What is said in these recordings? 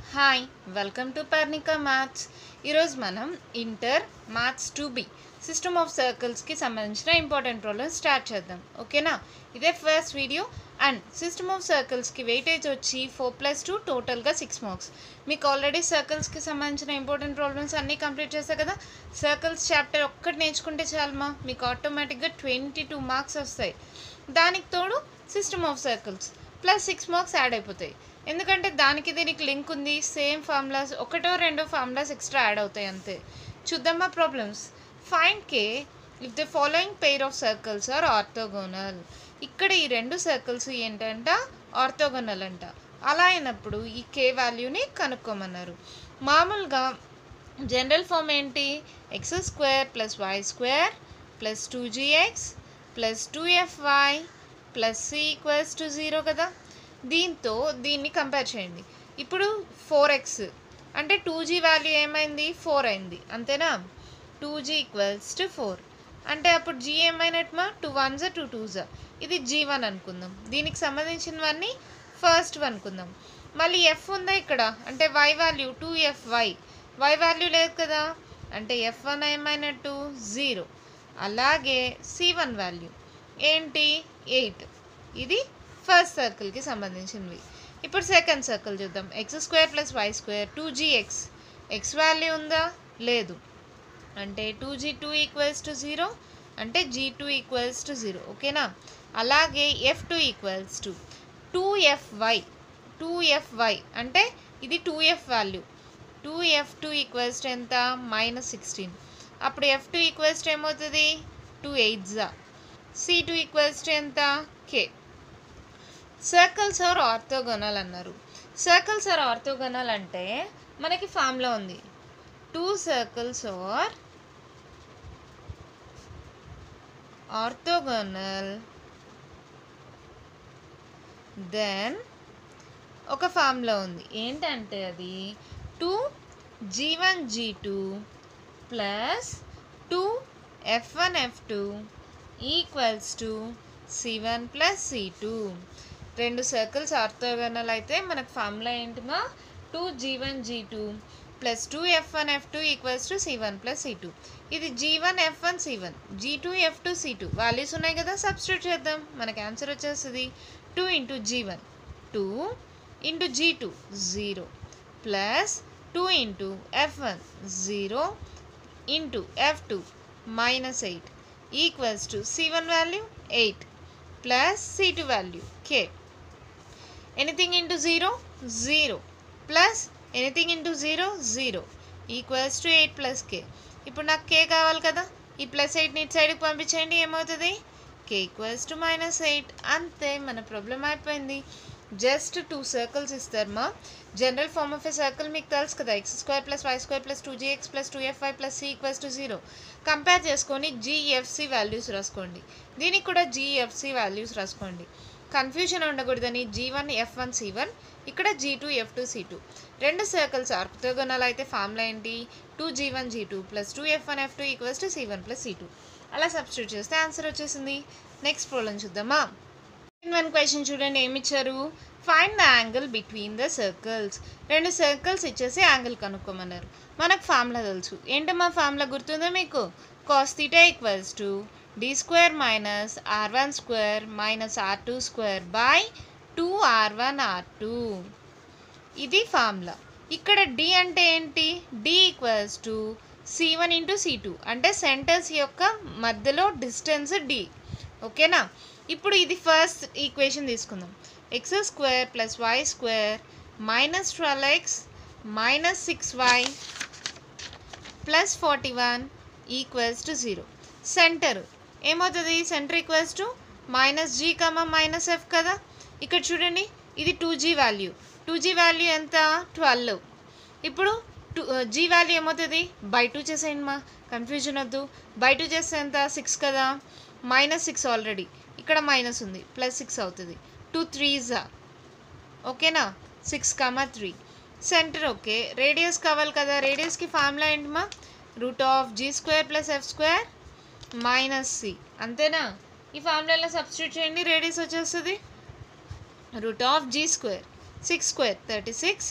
hi welcome to Parnika maths ఈరోజు మనం inter maths two B system of సర్కిల్స్కి సంబంధించిన ఇంపార్టెంట్ ప్రాబ్లమ్స్ స్టార్ట్ చేద్దాం ఓకేనా ఇదే first video and system of సర్కిల్స్కి వెయిటేజ్ వచ్చి ఫోర్ ప్లస్ టూ టోటల్గా సిక్స్ మార్క్స్ మీకు ఆల్రెడీ సర్కిల్స్కి సంబంధించిన ఇంపార్టెంట్ ప్రాబ్లమ్స్ అన్నీ కంప్లీట్ చేస్తారు కదా సర్కిల్స్ చాప్టర్ ఒక్కటి నేర్చుకుంటే చాలమా మీకు ఆటోమేటిక్గా ట్వంటీ టూ మార్క్స్ వస్తాయి దానికి తోడు system of circles plus six marks add అయిపోతాయి ఎందుకంటే దానికి దీనికి లింక్ ఉంది సేమ్ ఫార్ములాస్ ఒకటో రెండో ఫార్ములాస్ ఎక్స్ట్రా యాడ్ అవుతాయి అంతే చూద్దామా problems find k if the following pair of circles are orthogonal ఇక్కడ ఈ రెండు సర్కిల్స్ ఏంటంట ఆర్థోగోనల్ అంట అలా అయినప్పుడు ఈ కే వాల్యూని కనుక్కోమన్నారు మామూలుగా జనరల్ ఫామ్ ఏంటి x square plus y square plus two GX plus two fy plus c equals to zero కదా దీంతో దీన్ని కంపేర్ చేయండి ఇప్పుడు ఫోర్ ఎక్స్ అంటే టూ జీ వాల్యూ ఏమైంది ఫోర్ అయింది అంతేనా two g equals to four అంటే అప్పుడు జీ ఏమైనట్టుమా టూ వన్ జా టూ టూ జా ఇది జీ వన్ అనుకుందాం దీనికి సంబంధించినవన్నీ ఫస్ట్ అనుకుందాం మళ్ళీ ఎఫ్ ఉందా ఇక్కడ అంటే y value two f y y value లేదు కదా అంటే ఎఫ్ వన్ ఏమైనట్టు జీరో అలాగే సి వన్ వాల్యూ ఏంటి ఎయిట్ ఇది ఫస్ట్ సర్కిల్కి సంబంధించినవి ఇప్పుడు సెకండ్ సర్కిల్ చూద్దాం x square plus y square two g x x value ఉందా లేదు అంటే two g two equals to zero అంటే g two equals to zero ఓకేనా అలాగే f two equals to two f y two f y అంటే ఇది two f value two f two equals to ఎంత minus sixteen అప్పుడు f two equals to ఏమవుతుంది two eight జా c two equals to ఎంత k circles are orthogonal అన్నారు circles are orthogonal అంటే మనకి ఫామ్లో ఉంది two circles are orthogonal then ఒక ఫామ్లో ఉంది ఏంటంటే అది two g one g two plus two f one f two equals to c one plus c two రెండు సర్కిల్స్ ఆర్థోగోనల్ అయితే మనకు ఫార్ములా ఏంటిమా two g one g two plus two f one f two equals to c one plus c two ఇది g one f one c one g two f two c two values ఉన్నాయి కదా substitute చేద్దాం మనకి answer వచ్చేస్తుంది two into g one two into g two zero plus two into f one zero into f two minus eight equals to c one value eight plus c two value k anything into zero zero plus anything into zero zero equals to eight plus k ఇప్పుడు నాకు కే కావాలి కదా ఈ plus ఎయిట్ని ఇటు సైడ్కి పంపించండి ఏమవుతుంది k equals to minus eight అంతే మన ప్రాబ్లం అయిపోయింది జస్ట్ టూ సర్కిల్స్ ఇస్తారు మా general form of a circle మీకు తెలుసు కదా x square plus y square plus two GX plus two f y plus c equals to zero compare చేసుకొని జీఎఫ్సి వాల్యూస్ రాసుకోండి దీనికి కూడా జీఎఫ్సి వాల్యూస్ రాసుకోండి కన్ఫ్యూజన్ ఉండకూడదని g one f one c one ఇక్కడ g two f two c two రెండు సర్కిల్స్ ఆర్తోగోనల్ అయితే ఫార్ములా ఏంటి two g one g two plus two f one f two equals to c one plus c two అలా substitute చేస్తే answer వచ్చేసింది next problem చూద్దామా one question చూడండి ఏమి ఇచ్చారు find the angle between the circles రెండు circles ఇచ్చేసి angle కనుక్కోమన్నారు మనకు ఫార్ములా తెలుసు ఏంటమ్మా ఫార్ములా గుర్తుందా మీకు cos theta equals to d square minus r one square minus r two square by two r one r two ఇది ఫార్ములా ఇక్కడ డి అంటే ఏంటి d equals to c one into c two అంటే centres యొక్క మధ్యలో distance d ఓకేనా ఇప్పుడు ఇది ఫస్ట్ ఈక్వేషన్ తీసుకుందాం x square plus y square minus twelve x minus six y plus forty one equals to zero centre ఏమవుతుంది centre equals to minus g comma minus f కదా ఇక్కడ చూడండి ఇది two g value two g value ఎంత twelve ఇప్పుడు two g value ఏమవుతుంది by two చేసేయండి మా కన్ఫ్యూజన్ వద్దు బై టూ చేస్తే ఎంత సిక్స్ కదా మైనస్ సిక్స్ ఆల్రెడీ ఇక్కడ మైనస్ ఉంది ప్లస్ సిక్స్ అవుతుంది టూ త్రీజా ఓకేనా six comma three centre okay radius కావాలి కదా రేడియస్కి ఫార్ములా ఏంటమ్మా root of g square plus f square minus c అంతేనా ఈ ఫార్ములాలో సబ్స్టిట్యూట్ చేయండి రేడియస్ వచ్చేస్తుంది root of g square six square thirty six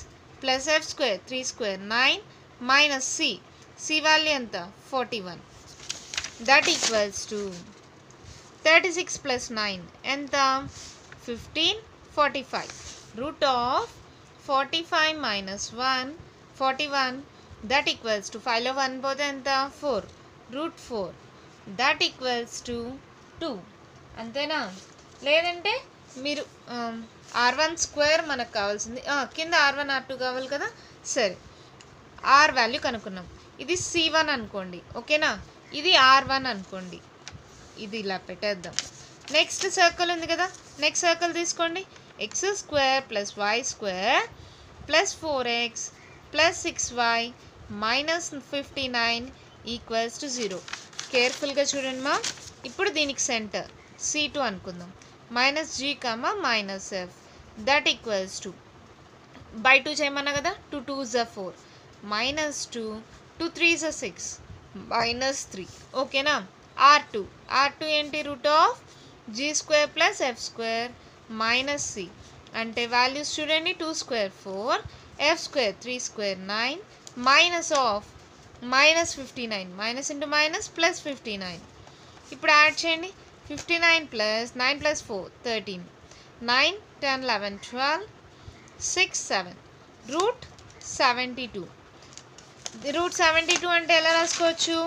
plus f square three square nine minus c c value ఎంత forty one that equals to thirty six plus nine ఎంత fifteen forty five root of forty five minus one forty one that equals to ఫైవ్లో one పోతే ఎంత four root four that equals to two అంతేనా లేదంటే మీరు are one square మనకు కావాల్సింది ఆ, కింద ఆర్ వన్ ఆర్ టూ కావాలి కదా సరే ఆర్ వాల్యూ కనుక్కున్నాం ఇది సి వన్ అనుకోండి ఓకేనా ఇది ఆర్ వన్ అనుకోండి ఇది ఇలా పెట్టేద్దాం నెక్స్ట్ సర్కిల్ ఉంది కదా నెక్స్ట్ సర్కిల్ తీసుకోండి x square plus y square plus four x plus six y minus fifty nine equals to zero కేర్ఫుల్గా చూడండి మా ఇప్పుడు దీనికి సెంటర్ సి టూ అనుకుందాం minus g comma minus f that equals to by two చేయమన్నా కదా two two జ four minus two two three జ సిక్స్ మైనస్ త్రీ ఓకేనా ఆర్ టూ ఆర్ టూ ఏంటి root of g square plus f square minus c అంటే values చూడండి two square four f square three square nine minus of minus fifty nine minus into minus plus fifty nine ఇప్పుడు add చేయండి fifty nine plus nine plus four thirteen nine ten eleven twelve six seven root seventy two root seventy two అంటే ఎలా రాసుకోవచ్చు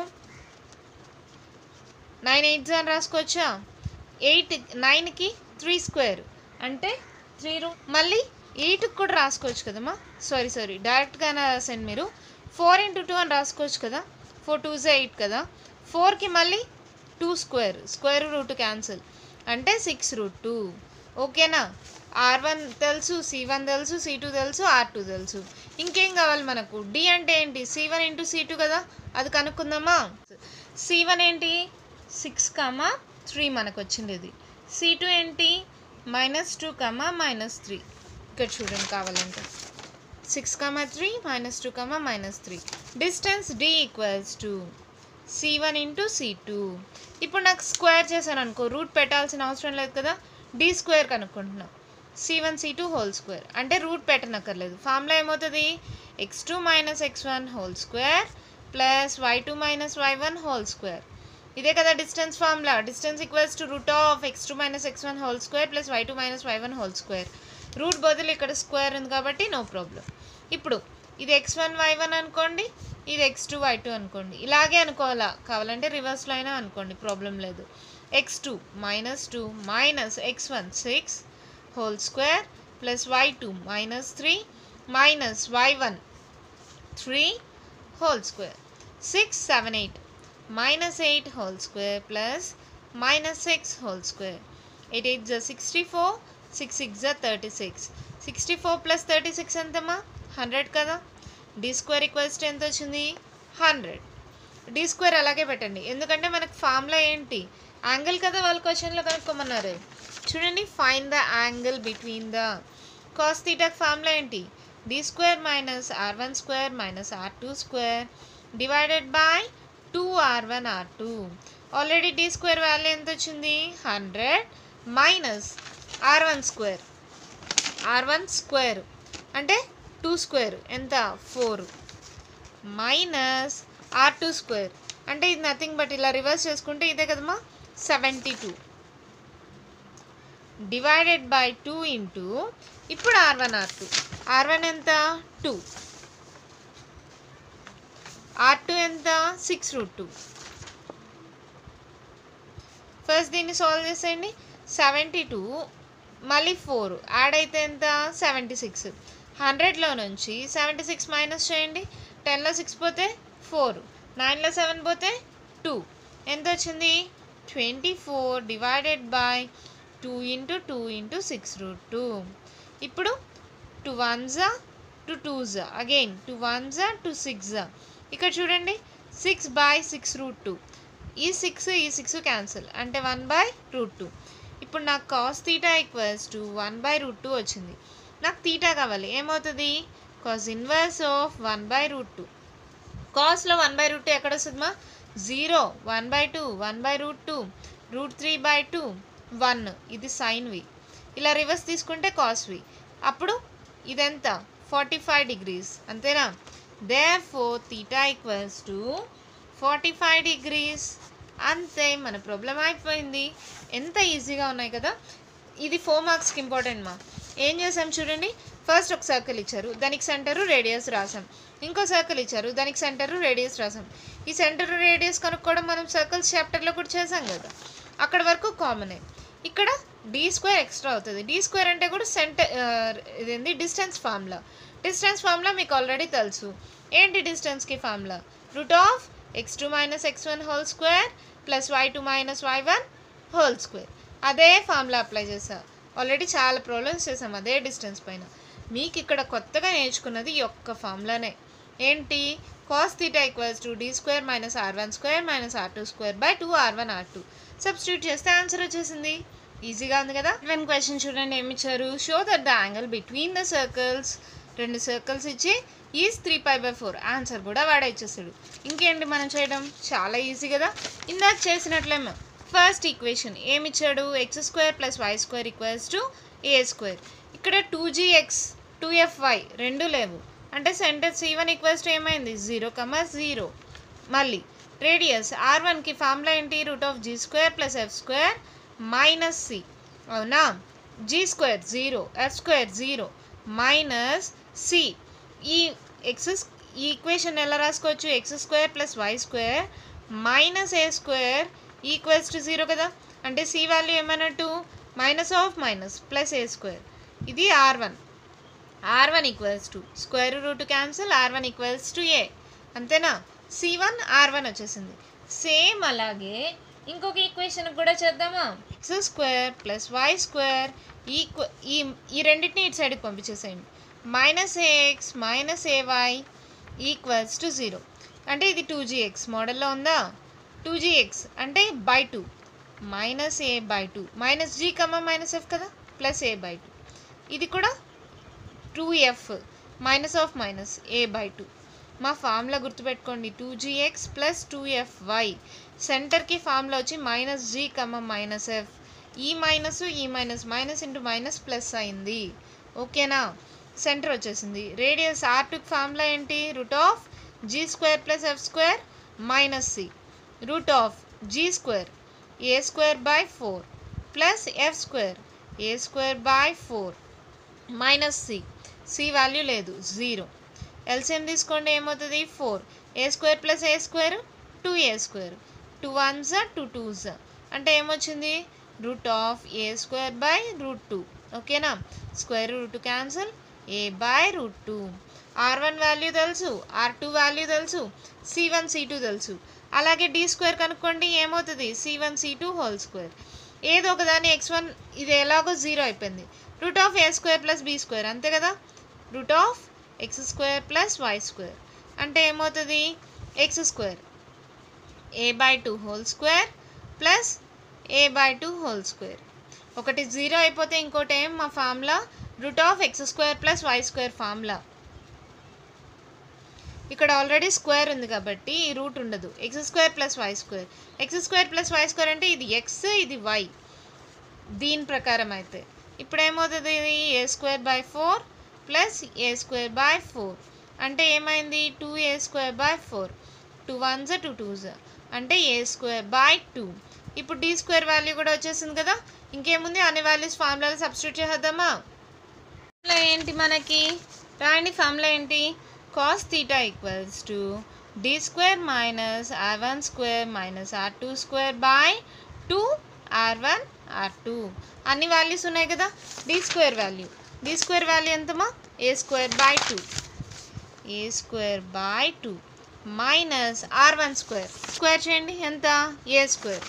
nine eights అని రాసుకోవచ్చా eight నైన్కి three square అంటే three రూ మళ్ళీ ఎయిట్కి కూడా రాసుకోవచ్చు కదమ్మా సారీ సారీ డైరెక్ట్గానే రాసండి మీరు ఫోర్ ఇంటూ టూ అని రాసుకోవచ్చు కదా ఫోర్ టూ జే ఎయిట్ కదా ఫోర్కి మళ్ళీ two square square root cancel అంటే సిక్స్ రూట్ టూ ఓకేనా ఆర్ వన్ తెలుసు సి వన్ తెలుసు సి టూ తెలుసు ఆర్ టూ తెలుసు ఇంకేం కావాలి మనకు డి అంటే ఏంటి c one into c two కదా అది కనుక్కుందామా సి వన్ ఏంటి సిక్స్ కమా త్రీ మనకు వచ్చింది ఇది సి టూ ఏంటి minus two comma minus three ఇక్కడ చూడండి కావాలంటే six comma three minus two comma minus three distance D equals to c one into c two ఇప్పుడు నాకు స్క్వేర్ చేశాను అనుకో రూట్ పెట్టాల్సిన అవసరం లేదు కదా డి స్క్వేర్ కనుక్కుంటున్నా c one c two whole square అంటే రూట్ పెట్టనక్కర్లేదు ఫార్ములా ఏమవుతుంది x two minus x one whole square plus y two minus y one whole square ఇదే కదా distance formula distance equals to root of x two minus x one whole square plus y two minus y one whole square root బదులు ఇక్కడ square ఉంది కాబట్టి no problem ఇప్పుడు ఇది X one why one అనుకోండి ఇది ఎక్స్ టూ వై టూ అనుకోండి ఇలాగే అనుకోవాలా కావాలంటే రివర్స్లో అయినా అనుకోండి ప్రాబ్లం లేదు x two minus two minus x one six whole square plus y two minus three minus y one three whole square six seven eight minus eight whole square plus minus six whole square eight eight జా sixty four six six జా thirty six sixty four plus thirty six ఎంతమ్మా hundred కదా d square equals to ఎంత వచ్చింది hundred D square అలాగే పెట్టండి ఎందుకంటే మనకు ఫార్ములా ఏంటి యాంగిల్ కదా వాళ్ళ క్వశ్చన్లో కనుక్కోమన్నారు చూడండి find the angle between the cos థీటాక్ ఫార్ములా ఏంటి d square minus r one square minus r two square divided by two r one r two already d square value ఎంత వచ్చింది hundred minus r one square r one square అంటే two square ఎంత four minus r two square అంటే ఇది nothing but ఇలా reverse చేసుకుంటే ఇదే కదమ్మా seventy two divided by two into ఇప్పుడు are one r two r one ఎంత టూ ఆర్ టూ ఎంత సిక్స్ రూట్ టూ ఫస్ట్ దీన్ని సాల్వ్ చేసేయండి సెవెంటీ టూ మళ్ళీ ఫోర్ యాడ్ అయితే ఎంత సెవెంటీ సిక్స్ హండ్రెడ్లో నుంచి సెవెంటీ సిక్స్ మైనస్ చేయండి టెన్లో సిక్స్ పోతే ఫోర్ నైన్లో సెవెన్ పోతే టూ ఎంత వచ్చింది twenty four divided by two into two into six root two ఇప్పుడు టూ వన్ జా టు టూ జా అగైన్ టూ వన్ జా టు సిక్స్ జా ఇక్కడ చూడండి six by six root two ఈ సిక్స్ ఈ సిక్స్ క్యాన్సిల్ అంటే వన్ బై రూట్ టూ ఇప్పుడు నాకు cos theta equals to one by root two వచ్చింది నాకు తీటా కావాలి ఏమవుతుంది cos inverse of one by root two కాస్లో వన్ బై రూట్ టూ ఎక్కడ వస్తుందమ్మా zero one by two one by root two root three by two one ఇది సైన్వి ఇలా రివర్స్ తీసుకుంటే కాస్వి అప్పుడు ఇదెంత ఫార్టీ ఫైవ్ డిగ్రీస్ అంతేనా therefore theta equals to forty five degrees అంతే మన ప్రాబ్లం అయిపోయింది ఎంత ఈజీగా ఉన్నాయి కదా ఇది ఫోర్ మార్క్స్కి ఇంపార్టెంట్ మా ఏం చేసాం చూడండి ఫస్ట్ ఒక సర్కిల్ ఇచ్చారు దానికి సెంటరు రేడియస్ రాసాం ఇంకో సర్కిల్ ఇచ్చారు దానికి సెంటరు రేడియస్ రాసాం ఈ సెంటర్ రేడియస్ కనుక్కోవడం మనం సర్కిల్స్ చాప్టర్లో కూడా చేసాం కదా అక్కడ వరకు కామనే ఇక్కడ డి స్క్వేర్ ఎక్స్ట్రా అవుతుంది డి స్క్వేర్ అంటే కూడా సెంటర్ ఇదేంది డిస్టెన్స్ ఫార్ములా డిస్టెన్స్ ఫార్ములా మీకు ఆల్రెడీ తెలుసు ఏంటి డిస్టెన్స్కి formula root of x two minus x one whole square plus y two minus y one whole square అదే ఫార్ములా అప్లై చేసా ఆల్రెడీ చాలా ప్రాబ్లమ్స్ చేసాం అదే డిస్టెన్స్ పైన మీకు ఇక్కడ కొత్తగా నేర్చుకున్నది ఈ ఒక్క ఫార్ములానే ఏంటి cos theta equals to d square minus r one square minus r two square by two r one r two substitute చేస్తే ఆన్సర్ వచ్చేసింది ఈజీగా ఉంది కదా వన్ క్వశ్చన్ చూడండి ఏమి ఇచ్చారు show that the angle between the circles రెండు circles ఇచ్చి is three pi by four answer కూడా వాడే ఇచ్చేసాడు ఇంకేంటి మనం చేయడం చాలా ఈజీ కదా ఇందాక చేసినట్లేమో ఫస్ట్ ఈక్వేషన్ ఏమి ఇచ్చాడు x square plus y square equals to a square ఇక్కడ two g x two f y రెండు లేవు అంటే centre c one equals to ఏమైంది జీరో కమా జీరో మళ్ళీ రేడియస్ ఆర్ వన్కి ఫార్ములా ఏంటి root of g square plus f square minus c అవునా g square zero f square zero minus c ఈ x ఈ ఈక్వేషన్ ఎలా రాసుకోవచ్చు x square plus y square minus a square equals to zero కదా అంటే c value ఏమన్నట్టు minus of minus plus a square ఇది r one r one equals to square root cancel r one equals to a అంతేనా c one r one వచ్చేసింది same అలాగే ఇంకొక equation కూడా చేద్దామా x square plus y square ఈక్వ ఈ ఈ రెండింటిని ఇటు సైడ్కి పంపించేసేయండి minus a x minus a y equals to zero అంటే ఇది టూ జీఎక్స్ మోడల్లో ఉందా టూ జీఎక్స్ అంటే by two minus a by two minus g comma minus f కదా ప్లస్ ఏ బై టూ ఇది కూడా two f minus of minus a by two మా formula గుర్తుపెట్టుకోండి two GX plus two f y సెంటర్కి formula వచ్చి minus g comma minus f ఈ minus ఈ minus minus into minus plus అయింది ఓకేనా సెంటర్ వచ్చేసింది రేడియస్ ఆర్ టూకి ఫార్ములా ఏంటి root of g square plus f square minus c root of g square a square by four plus f square a square by four minus c c value లేదు zero LCM తీసుకోండి ఏమవుతుంది four a square plus a square two a square two ones two twos అంటే ఏమొచ్చింది root of a square by root two ఓకేనా square root cancel a by root two r one value తెలుసు r two value తెలుసు c one c two తెలుసు అలాగే d square కనుక్కోండి ఏమవుతుంది C one c two whole square ఏదో ఒకదాని x one ఇది ఎలాగో జీరో అయిపోయింది root of a square plus b square అంతే కదా root of x square plus y square అంటే ఏమవుతుంది x square a by two whole square plus a by two whole square ఒకటి జీరో అయిపోతే ఇంకోటి ఏం మా formula root of x square plus y square formula ఇక్కడ ఆల్రెడీ స్క్వేర్ ఉంది కాబట్టి ఈ రూట్ ఉండదు x square plus y square x square plus y square అంటే ఇది ఎక్స్ ఇది వై దీని ప్రకారం అయితే ఇప్పుడు ఏమవుతుంది ఇది a square by four plus a square by four అంటే ఏమైంది two a square by four two ones two twos అంటే ఏ స్క్వేర్ బై టూ ఇప్పుడు డి స్క్వేర్ వాల్యూ కూడా వచ్చేసింది కదా ఇంకేముంది అన్ని వాల్యూస్ ఫార్ములాలో సబ్స్టిట్యూట్ చేద్దామా ఫార్ములా ఏంటి మనకి రాయండి ఫార్ములా ఏంటి cos theta equals to d square minus r one square minus r two square by two r one r two అన్ని వాల్యూస్ ఉన్నాయి కదా d square value d square value ఎంతమా a square by two a square by two minus r one square square చేయండి ఎంత a square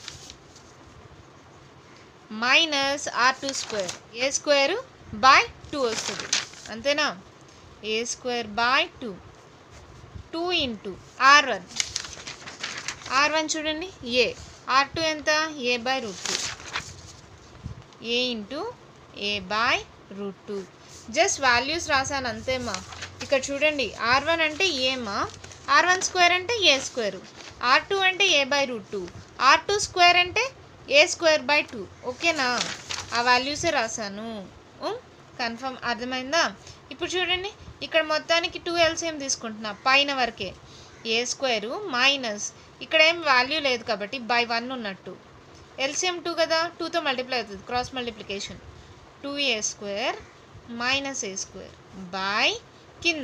minus r two square a square by two వస్తుంది అంతేనా a square by two two into r one r one చూడండి ఏ r two ఎంత a by root two a into a by root two just values రాశాను అంతేమా ఇక్కడ చూడండి are one అంటే ఏమా ఆర్ వన్ స్క్వేర్ అంటే ఏ స్క్వేర్ ఆర్ టూ అంటే a by root two r two square అంటే ఏ స్క్వేర్ బై టూ ఓకేనా ఆ వాల్యూసే రాశాను కన్ఫర్మ్ అర్థమైందా ఇప్పుడు చూడండి ఇక్కడ మొత్తానికి టూ ఎల్సిఎం తీసుకుంటున్నా పైన వరకే ఏ స్క్వేరు మైనస్ ఇక్కడ ఏం వాల్యూ లేదు కాబట్టి బై వన్ ఉన్నట్టు ఎల్సిఎం టూ కదా టూతో మల్టిప్లై అవుతుంది cross multiplication two a square minus a square by కింద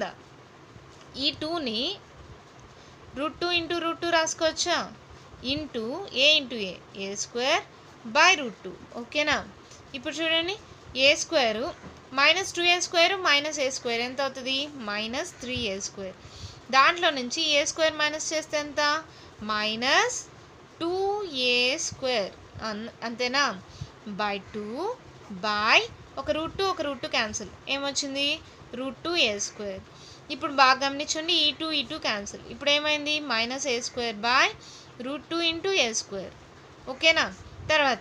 ఈ టూని root two into root two రాసుకోవచ్చా into a into a a square by root two ఓకేనా ఇప్పుడు చూడండి a square minus two a square minus a square ఎంత అవుతుంది minus three ఏ square దాంట్లో నుంచి ఏ స్క్వేర్ మైనస్ చేస్తే ఎంత మైనస్ టూ ఏ స్క్వేర్ అన్- అంతేనా బై టూ బై ఒక రూట్ టూ ఒక రూట్ టూ క్యాన్సిల్ ఏమొచ్చింది రూట్ టూ ఏ స్క్వేర్ ఇప్పుడు బాగా గమనించండి ఈ టూ ఈ టూ క్యాన్సిల్ ఇప్పుడు ఏమైంది minus a square by root two into a square ఓకేనా తర్వాత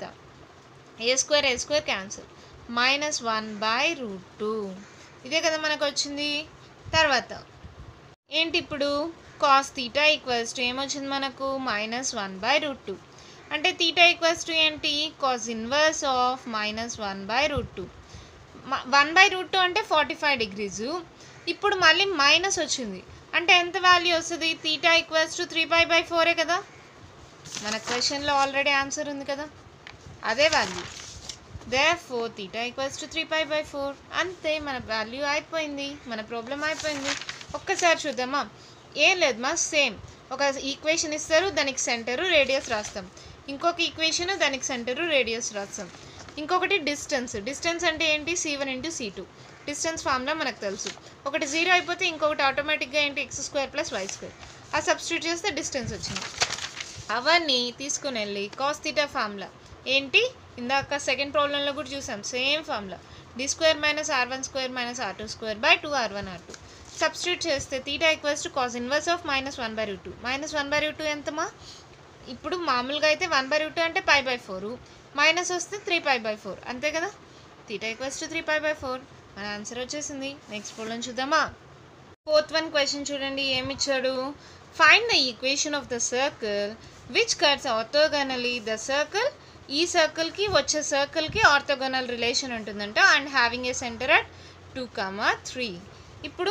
a square a square cancel minus one by root two ఇదే కదా మనకు వచ్చింది తర్వాత ఏంటి ఇప్పుడు కాస్ తీటా ఈక్వల్స్ టు ఏమొచ్చింది మనకు minus one by root two అంటే తీటా ఈక్వల్స్ టు ఏంటి cos inverse of minus one by root two one by root two అంటే ఫార్టీ ఫైవ్ డిగ్రీస్ ఇప్పుడు మళ్ళీ మైనస్ వచ్చింది అంటే ఎంత వాల్యూ వస్తుంది theta equals to three by by ఫోరే కదా మన క్వశ్చన్లో ఆల్రెడీ ఆన్సర్ ఉంది కదా అదే value therefore theta equals to three pi by four అంతే మన వాల్యూ అయిపోయింది మన ప్రాబ్లం అయిపోయింది ఒక్కసారి చూద్దామా ఏం లేదు మా సేమ్ ఒక ఈక్వేషన్ ఇస్తారు దానికి సెంటరు రేడియస్ రాస్తాం ఇంకొక ఈక్వేషన్ దానికి సెంటరు రేడియస్ రాస్తాం ఇంకొకటి డిస్టెన్స్ డిస్టెన్స్ అంటే ఏంటి c one into c two distance formula మనకు తెలుసు ఒకటి జీరో అయిపోతే ఇంకొకటి ఆటోమేటిక్గా ఏంటి x square plus y square ఆ సబ్స్టిట్యూట్ చేస్తే డిస్టెన్స్ వచ్చింది అవన్నీ తీసుకుని వెళ్ళి కాస్ థీటా ఫార్ములా ఏంటి ఇందాక సెకండ్ ప్రాబ్లంలో కూడా చూసాం same formula d square minus r one square minus r two square by two r one r two substitute చేస్తే theta equals to cos inverse of minus one by root two minus one by root two ఎంతమా ఇప్పుడు మామూలుగా అయితే one by root two అంటే pi by four minus వస్తే three pi by four అంతే కదా theta equals to three pi by four మన answer వచ్చేసింది నెక్స్ట్ ప్రాబ్లం చూద్దామా ఫోర్త్ వన్ క్వశ్చన్ చూడండి ఏమి ఇచ్చాడు find the equation of the circle which cuts orthogonally the circle ఈ సర్కిల్కి వచ్చే సర్కిల్కి ఆర్థోగనల్ రిలేషన్ ఉంటుందంట and having a centre at two comma three ఇప్పుడు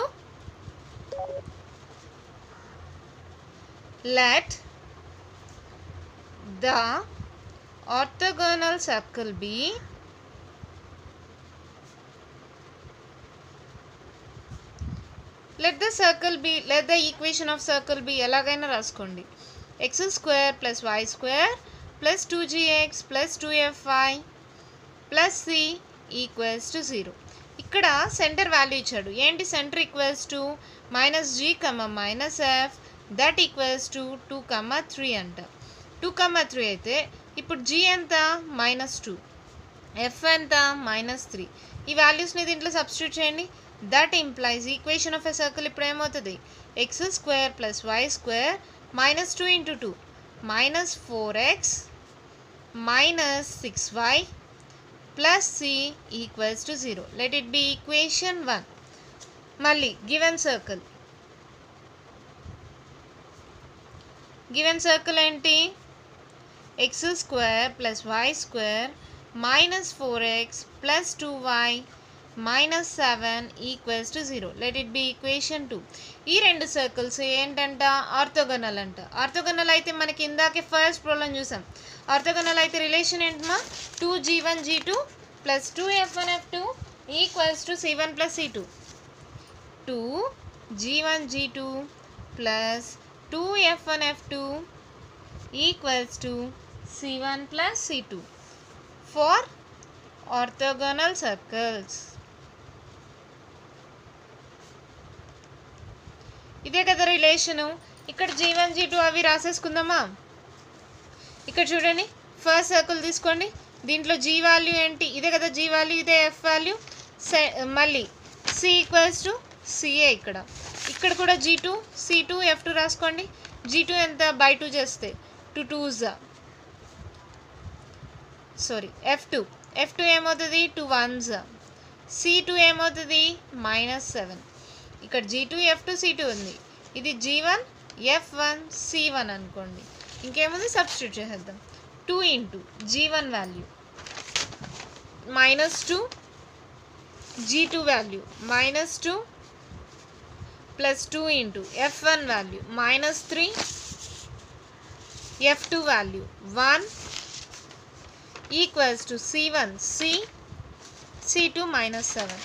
let the orthogonal circle be let the circle be let the equation of circle be ఎలాగైనా రాసుకోండి x square plus y square plus two GX plus two f y plus c equals to zero ఇక్కడ centre value ఇచ్చాడు ఏంటి centre equals to minus g comma minus f that equals to two comma three అంట two comma three అయితే ఇప్పుడు g ఎంత minus two f ఎంత minus three ఈ వాల్యూస్ని దీంట్లో సబ్స్టిట్యూట్ చేయండి that implies equation of a circle ఇప్పుడు ఏమవుతుంది x square plus y square minus two into two minus four x minus six y plus c equals to zero let it be equation one మళ్ళీ given circle given circle ఏంటి x square plus y square minus four x plus two y minus seven equals to zero let it be equation two ఈ రెండు circles ఏంటంట orthogonal అంట orthogonal అయితే మనకి ఇందాకే first problem చూసాం ఆర్థోగనల్ అయితే రిలేషన్ ఏంటమ్మా two g one g two plus two f one f two equals to c one plus c two two g one g two plus two f one f two equals to c one plus c two for orthogonal circles ఇదే కదా relation ఇక్కడ g one g two అవి రాసేసుకుందామా ఇక్కడ చూడండి first circle తీసుకోండి దీంట్లో G value ఏంటి ఇదే కదా జీ వాల్యూ ఇదే ఎఫ్ వాల్యూ సె మళ్ళీ సి ఈక్వల్స్ టు సిఏ ఇక్కడ ఇక్కడ కూడా g two c two f two రాసుకోండి జీ టూ ఎంత బై టూ చేస్తే two twos sorry f two f two ఏమవుతుంది టూ వన్స్ సి టూ ఏమవుతుంది మైనస్ సెవెన్ ఇక్కడ g two f two c two ఉంది ఇది g one f one c one అనుకోండి ఇంకేముంది సబ్స్టిట్యూట్ చేసేద్దాం two into g one value minus two g two value minus two plus two into f one value minus three f two value one equals to c one c c two minus seven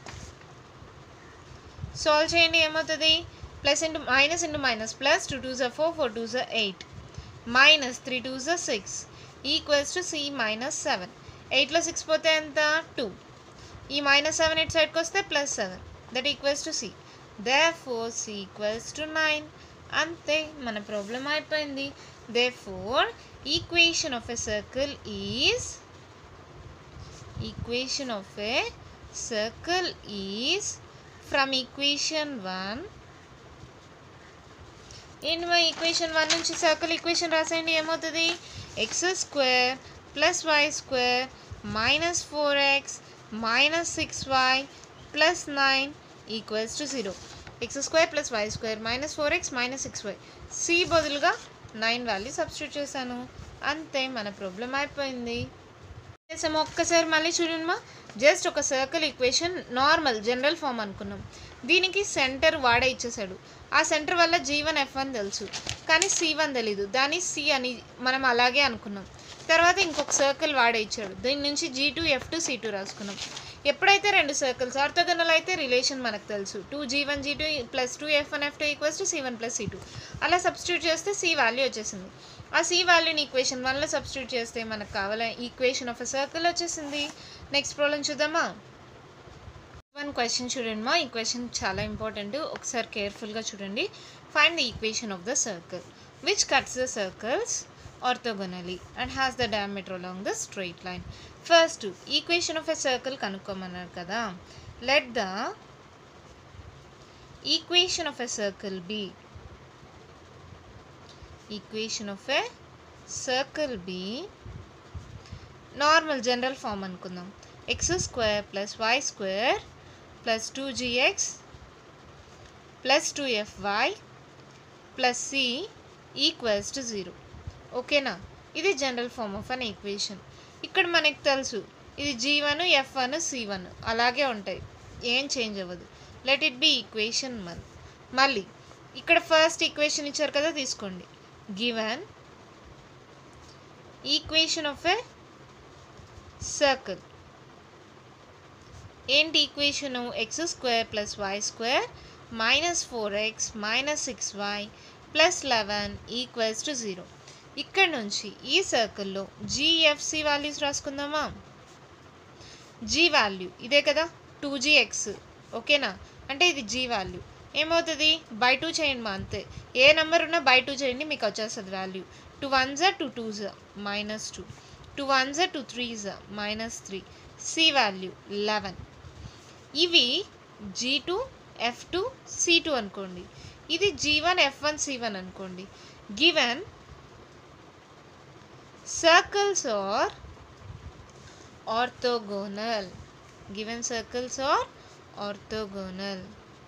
solve చేయండి ఏమవుతుంది plus into minus into minus plus two two జా four four two జా eight minus three two జా six equals to c minus seven ఎయిట్లో six పోతే ఎంత two ఈ minus seven eight సైడ్కి వస్తే plus seven that equals to c therefore c equals to nine అంతే మన ప్రాబ్లం అయిపోయింది they four equation of a circle is equation of a circle is from equation 1 ఏంటి మా equation one నుంచి circle equation రాసేయండి ఏమవుతుంది x square plus y square minus four x minus six y plus nine equals to zero x square plus y square minus four x minus six y c బదులుగా nine value substitute చేశాను అంతే మన problem అయిపోయింది చేసాము ఒక్కసారి మళ్ళీ చూడండి మా జస్ట్ ఒక circle equation normal general form అనుకున్నాం దీనికి సెంటర్ వాడే ఇచ్చేసాడు ఆ సెంటర్ వల్ల జీ వన్ ఎఫ్ వన్ తెలుసు కానీ సి వన్ తెలీదు దాన్ని సి అని మనం అలాగే అనుకున్నాం తర్వాత ఇంకొక సర్కిల్ వాడే ఇచ్చాడు దీని నుంచి g two f two c two రాసుకున్నాం ఎప్పుడైతే రెండు సర్కిల్స్ ఆర్థోగనల్ అయితే రిలేషన్ మనకు తెలుసు two g one g two plus two f one f two equals to c one plus c two అలా సబ్స్టిట్యూట్ చేస్తే సి వాల్యూ వచ్చేసింది ఆ సి వాల్యూని ఈక్వేషన్ వన్లో సబ్స్టిట్యూట్ చేస్తే మనకు కావాల ఈక్వేషన్ ఆఫ్ ఎ సర్కిల్ వచ్చేసింది నెక్స్ట్ ప్రాబ్లం చూద్దామా వన్ క్వశ్చన్ చూడండి మా ఈ క్వశ్చన్ చాలా ఇంపార్టెంట్ ఒకసారి కేర్ఫుల్గా చూడండి find the equation of the circle which cuts the circles orthogonally and has the diameter along the straight line first equation of a circle కనుక్కోమన్నారు కదా let the equation of a circle be equation of a circle be normal general form అనుకుందాం x square plus y square plus two GX plus two fy plus c equals to zero ఓకేనా ఇది general form of an equation ఇక్కడ మనకు తెలుసు ఇది g one f one c one అలాగే ఉంటాయి ఏం చేంజ్ అవ్వదు let it be equation one మళ్ళీ ఇక్కడ ఫస్ట్ ఈక్వేషన్ ఇచ్చారు కదా తీసుకోండి given equation of a circle ఏంటి equation x square plus y square minus four x minus six y plus eleven equals to zero ఇక్కడ నుంచి ఈ సర్కిల్లో జిఎఫ్సి వాల్యూస్ రాసుకుందామా జీ వాల్యూ ఇదే కదా టూ జీ ఎక్స్ ఓకేనా అంటే ఇది జీ వాల్యూ ఏమవుతుంది బై టూ చేయండి మా అంతే ఏ నెంబర్ ఉన్నా బై టూ చేయండి మీకు వచ్చేస్తుంది వాల్యూ టూ వన్ జా టూ టూ జా మైనస్ టూ టూ వన్ జా టూ త్రీ జా minus three c value eleven ఇవి g two f two c two అనుకోండి ఇది g one f one c one అనుకోండి given circles are orthogonal given circles are orthogonal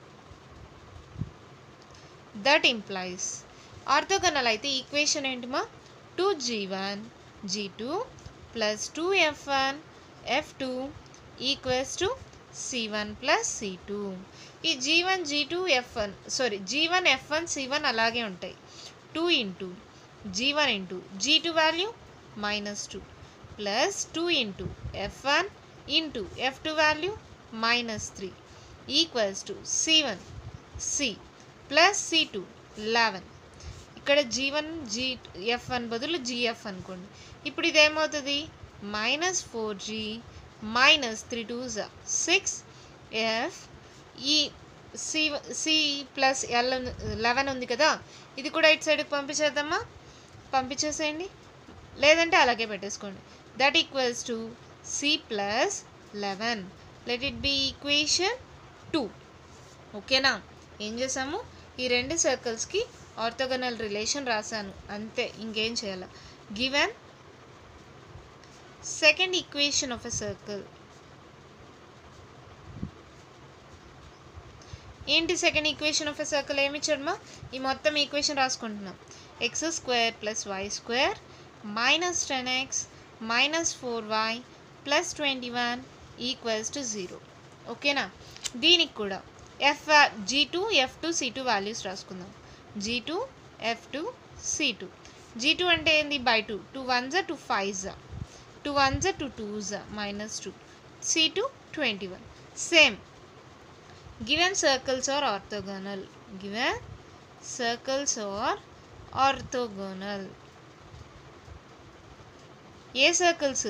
that implies orthogonal అయితే equation ఏంటి మా two g one g two plus two f one f two equals to c one plus c two ఈ g one g two f one sorry g one f one c one అలాగే ఉంటాయి two into g one into g two value minus two plus two into f one into f two value minus three equals to c one c plus c two eleven ఇక్కడ g one g f one బదులు g f అనుకోండి ఇప్పుడు ఇది ఏమవుతుంది minus four g minus three two జా six f ఈ c c plus ఎల్ eleven ఉంది కదా ఇది కూడా ఇటు సైడ్కి పంపించేద్దామా పంపించేసేయండి లేదంటే అలాగే పెట్టేసుకోండి that equals to c plus eleven let it be equation two ఓకేనా ఏం చేసాము ఈ రెండు సర్కిల్స్కి ఆర్థోగనల్ రిలేషన్ రాశాను అంతే ఇంకేం చేయాలి given second equation of a circle ఏంటి second equation of a circle ఏమి ఇచ్చాడమ్మా ఈ మొత్తం ఈక్వేషన్ రాసుకుంటున్నాం x square plus y square minus ten x minus four y plus twenty one equals to zero ఓకేనా దీనికి కూడా f g two f two c two values రాసుకుందాం g two f two c two g two అంటే ఏంది by two two one జా two five జా two one జా two two జా minus two c two twenty one same given circles are orthogonal గివెన్ circles are orthogonal ఏ circles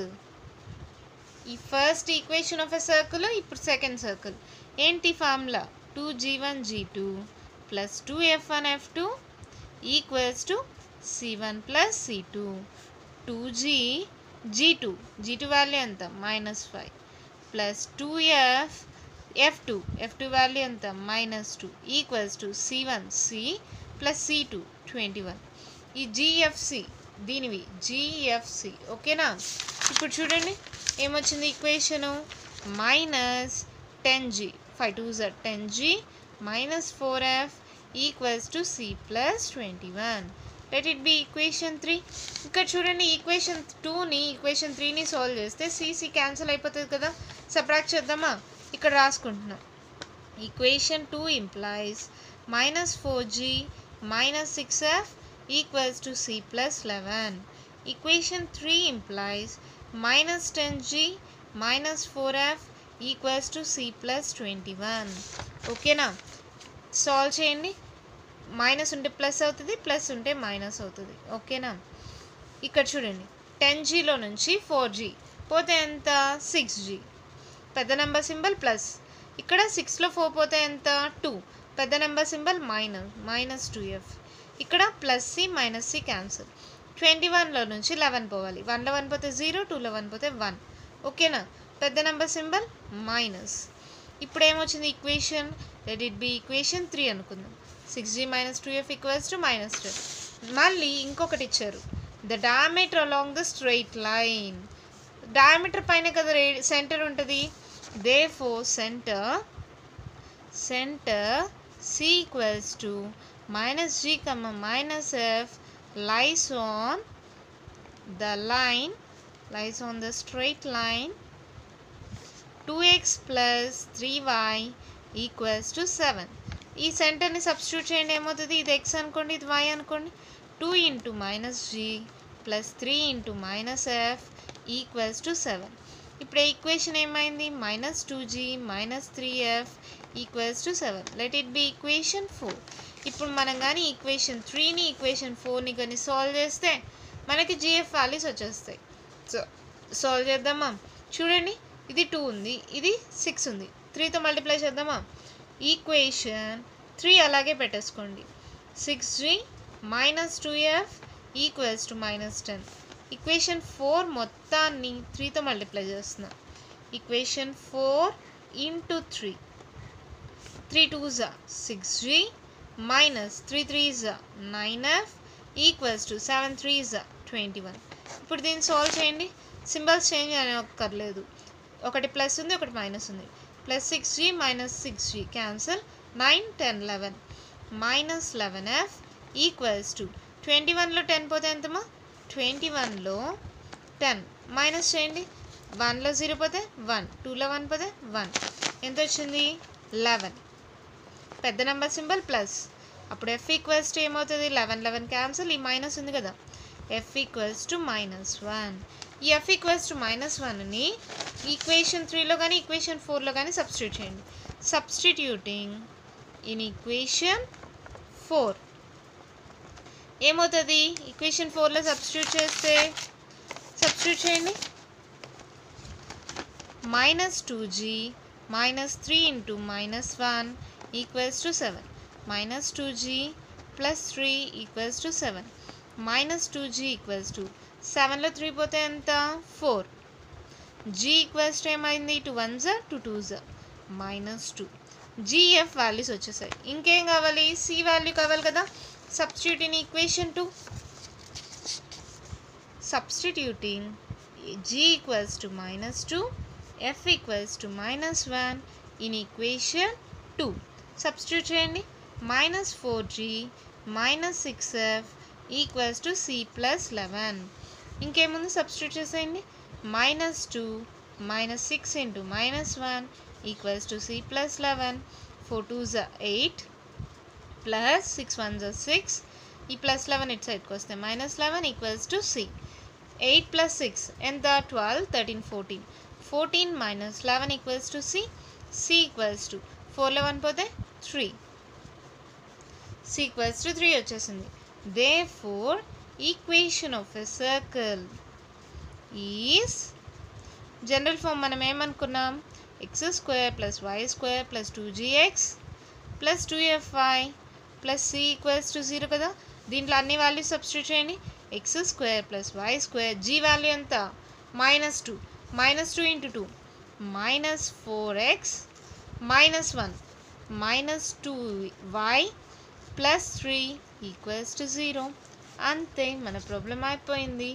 ఈ first equation of a circle ఇప్పుడు సెకండ్ సర్కిల్ ఏంటి formula two g one g two plus two f one f two equals to c one plus c two two g g two g two value ఎంత minus five plus two f f two f two value ఎంత minus two equals to c one c plus c two twenty one ఈ జిఎఫ్సి దీనివి జిఎఫ్సి ఓకేనా ఇప్పుడు చూడండి ఏమొచ్చింది equation minus ten g five two జర్ ten g minus four f equals to c plus twenty one let it be equation three ఇక్కడ చూడండి ఈక్వేషన్ టూని ఈక్వేషన్ త్రీని సాల్వ్ చేస్తే సిసి క్యాన్సిల్ అయిపోతుంది కదా సబ్ట్రాక్ట్ చేద్దామా ఇక్కడ రాసుకుంటున్నాం equation two implies minus four g minus six f equals to c plus eleven equation three implies minus ten g minus four f equals to c plus twenty one ఓకేనా solve చేయండి minus ఉంటే plus అవుతుంది plus ఉంటే minus అవుతుంది ఓకేనా ఇక్కడ చూడండి ten జీలో నుంచి ఫోర్ జీ పోతే ఎంత సిక్స్ జీ పెద్ద నెంబర్ సింబల్ ప్లస్ ఇక్కడ సిక్స్లో ఫోర్ పోతే ఎంత టూ పెద్ద number symbol minus minus two f ఇక్కడ plus c minus c cancel twenty వన్లో నుంచి లెవెన్ పోవాలి వన్లో వన్ పోతే జీరో టూలో వన్ పోతే వన్ ఓకేనా పెద్ద నెంబర్ సింబల్ మైనస్ ఇప్పుడు ఏమొచ్చింది equation let it be equation three అనుకుందాం six g minus two f equals to minus two మళ్ళీ ఇంకొకటి ఇచ్చారు the diameter along the straight line diameter పైన కదా రే సెంటర్ ఉంటుంది therefore centre centre c equals to minus g comma minus f lies on the line lies on the straight line two x plus three y equals to seven ఈ సెంటర్ని substitute చేయండి ఏమవుతుంది ఇది X అనుకోండి ఇది y అనుకోండి two into minus g plus three into minus f equals to seven ఇప్పుడు equation ఏమైంది minus two g minus three f equals to seven let it be equation four ఇప్పుడు మనం కానీ ఈక్వేషన్ త్రీని ఈక్వేషన్ ఫోర్ని కానీ సాల్వ్ చేస్తే మనకి జిఎఫ్ వాల్యూస్ వచ్చేస్తాయి సో సాల్వ్ చేద్దామా చూడండి ఇది టూ ఉంది ఇది సిక్స్ ఉంది త్రీతో మల్టిప్లై చేద్దామా ఈక్వేషన్ త్రీ అలాగే పెట్టేసుకోండి six g minus two f equals to minus ten equation four మొత్తాన్ని త్రీతో మల్టిప్లై చేస్తున్నా equation four into three three two జా six g minus three three జా nine f equals to seven three జా twenty one ఇప్పుడు దీన్ని solve చేయండి symbols change అని ఒక్కర్లేదు ఒకటి ప్లస్ ఉంది ఒకటి మైనస్ ఉంది plus six g minus six g cancel nine ten eleven minus eleven f equals to twenty వన్లో టెన్ పోతే ఎంతమా ట్వంటీ వన్లో టెన్ మైనస్ చేయండి వన్లో జీరో పోతే వన్ టూలో వన్ పోతే వన్ ఎంత వచ్చింది లెవెన్ పెద్ద నెంబర్ సింబల్ ప్లస్ అప్పుడు ఎఫ్ ఈక్వల్స్ టు ఏమవుతుంది లెవెన్ లెవెన్ క్యాన్సిల్ ఈ మైనస్ ఉంది కదా f equals to minus one ఈ ఎఫ్ ఈక్వల్స్ టు మైనస్ వన్ని ఈక్వేషన్ త్రీలో కానీ ఈక్వేషన్ ఫోర్లో కానీ సబ్స్టిట్యూట్ చేయండి సబ్స్టిట్యూటింగ్ ఇన్ ఈక్వేషన్ ఫోర్ ఏమవుతుంది ఈక్వేషన్ ఫోర్లో సబ్స్టిట్యూట్ చేస్తే సబ్స్టిట్యూట్ చేయండి minus two g minus three into minus one equals to seven minus two g plus three equals to seven minus two g equals to సెవెన్లో three పోతే ఎంత four g equals to ఏమైంది two one జా two two జా minus two g f values వచ్చేసాయి ఇంకేం కావాలి c value కావాలి కదా substitute in equation two substituting g equals to minus 2 f equals to minus 1 in equation 2 substitute చేయండి minus 4g minus 6f equals to c plus 11 ఇంకేముంది substitute చేసేయండి minus two minus six into minus one equals to c plus eleven four two జ eight plus six one జ six ఈ plus eleven ఇటు సైడ్కి వస్తే minus eleven equals to c eight plus six ఎంత twelve thirteen fourteen fourteen minus eleven equals to c c equals to four eleven పోతే three c equals to three వచ్చేసింది the four equation of a circle is general form మనం ఏమనుకున్నాం x square plus y square plus two GX plus two f y plus c equals to zero కదా దీంట్లో అన్ని values substitute చేయండి x square plus y square g value ఎంత minus two minus two into two minus four x minus one minus two y plus three equals to zero అంతే మన problem అయిపోయింది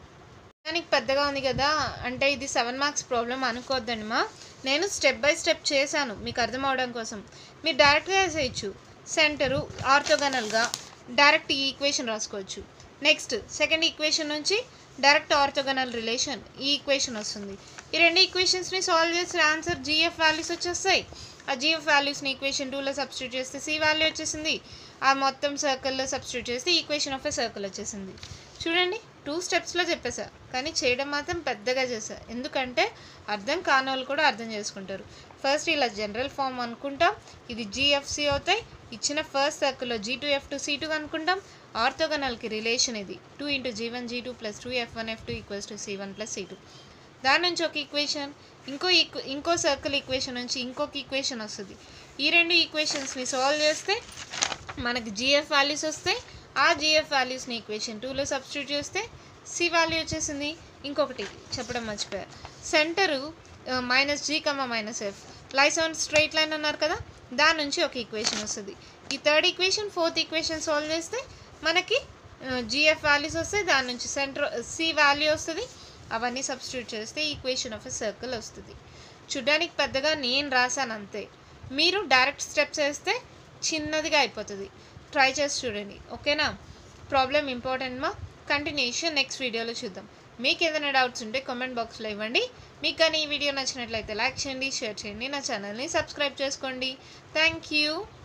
దానికి పెద్దగా ఉంది కదా అంటే ఇది సెవెన్ మార్క్స్ ప్రాబ్లం అనుకోవద్దండి మా నేను స్టెప్ బై స్టెప్ చేశాను మీకు అర్థం అవడం కోసం మీరు డైరెక్ట్గా వేసేయచ్చు సెంటరు ఆర్థోగనల్గా డైరెక్ట్ ఈ ఈక్వేషన్ రాసుకోవచ్చు నెక్స్ట్ సెకండ్ ఈక్వేషన్ నుంచి డైరెక్ట్ ఆర్థోగనల్ రిలేషన్ ఈ ఈక్వేషన్ వస్తుంది ఈ రెండు ఈక్వేషన్స్ని సాల్వ్ చేసిన ఆన్సర్ జీఎఫ్ వాల్యూస్ వచ్చేస్తాయి ఆ జీఎఫ్ వాల్యూస్ని ఈక్వేషన్ టూలో సబ్స్టిట్యూట్ చేస్తే సి వాల్యూ వచ్చేసింది ఆ మొత్తం సర్కిల్లో సబ్స్టిట్యూట్ చేస్తే ఈక్వేషన్ ఆఫ్ ఎ సర్కిల్ వచ్చేసింది చూడండి టూ స్టెప్స్లో చెప్పేసా కానీ చేయడం మాత్రం పెద్దగా చేశా ఎందుకంటే అర్థం కాని వాళ్ళు కూడా అర్థం చేసుకుంటారు ఫస్ట్ ఇలా జనరల్ ఫామ్ అనుకుంటాం ఇది జిఎఫ్సి అవుతాయి ఇచ్చిన ఫస్ట్ సర్కిల్లో g two f two c two అనుకుంటాం ఆర్థోగనల్కి రిలేషన్ ఇది two into g one g two plus two f one f two equals to c one plus c two దాని నుంచి ఒక ఈక్వేషన్ ఇంకో ఈక్వ ఇంకో సర్కిల్ ఈక్వేషన్ నుంచి ఇంకొక ఈక్వేషన్ వస్తుంది ఈ రెండు ఈక్వేషన్స్ని సాల్వ్ చేస్తే మనకి జిఎఫ్ వాల్యూస్ వస్తాయి ఆ జిఎఫ్ వాల్యూస్ని ఈక్వేషన్ టూలో సబ్స్టిట్యూట్ చేస్తే సి వాల్యూ వచ్చేసింది ఇంకొకటి చెప్పడం మర్చిపోయా centre minus g comma minus f lies on straight line అన్నారు కదా దాని నుంచి ఒక ఈక్వేషన్ వస్తుంది ఈ third equation fourth equation solve చేస్తే మనకి జిఎఫ్ వాల్యూస్ వస్తాయి దాని నుంచి సెంటర్ సి వాల్యూ వస్తుంది అవన్నీ సబ్స్టిట్యూట్ చేస్తే ఈక్వేషన్ ఆఫ్ ఎ సర్కిల్ వస్తుంది చూడ్డానికి పెద్దగా నేను రాశాను అంతే మీరు డైరెక్ట్ స్టెప్స్ వేస్తే చిన్నదిగా అయిపోతుంది ట్రై చేసి చూడండి ఓకేనా ప్రాబ్లం ఇంపార్టెంట్ మా కంటిన్యూషన్ నెక్స్ట్ వీడియోలో చూద్దాం మీకు ఏదైనా డౌట్స్ ఉంటే కామెంట్ బాక్స్లో ఇవ్వండి మీకు కానీ ఈ వీడియో నచ్చినట్లయితే లైక్ చేయండి షేర్ చేయండి నా ఛానల్ని సబ్స్క్రైబ్ చేసుకోండి థ్యాంక్ యూ